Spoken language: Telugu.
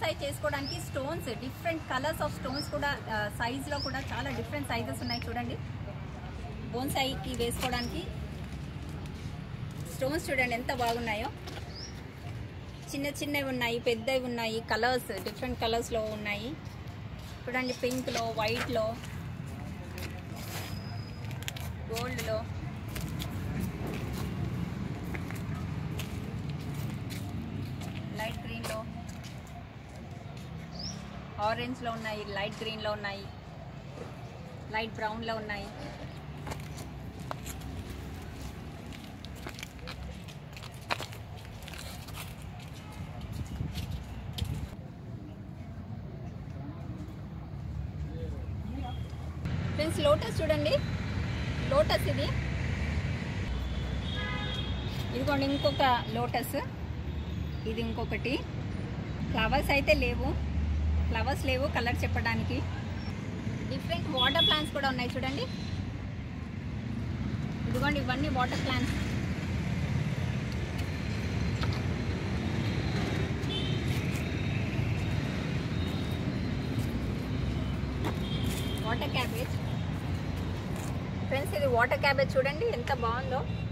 బోన్సై చేసుకోవడానికి stones different colours of stones కూడా సైజ్ లో కూడా చాలా డిఫరెంట్ సైజెస్ ఉన్నాయి చూడండి బోన్సైకి వేసుకోవడానికి స్టోన్స్ చూడండి ఎంత బాగున్నాయో చిన్న చిన్నవి ఉన్నాయి పెద్దవి ఉన్నాయి కలర్స్ డిఫరెంట్ కలర్స్లో ఉన్నాయి చూడండి పింక్లో వైట్లో గోల్డ్లో లైట్ గ్రీన్లో ఆరెంజ్లో ఉన్నాయి లైట్ గ్రీన్లో ఉన్నాయి లైట్ బ్రౌన్లో ఉన్నాయి ఫ్రెండ్స్ లోటస్ చూడండి లోటస్ ఇది ఇదిగోండి ఇంకొక లోటస్ ఇది ఇంకొకటి ఫ్లవర్స్ అయితే లేవు ఫ్లవర్స్ లేవు కలర్ చెప్పడానికి డిఫరెంట్ వాటర్ ప్లాంట్స్ కూడా ఉన్నాయి చూడండి ఇదిగోండి ఇవన్నీ water plants water cabbage friends ఇది వాటర్ క్యాబేజ్ చూడండి ఎంత బాగుందో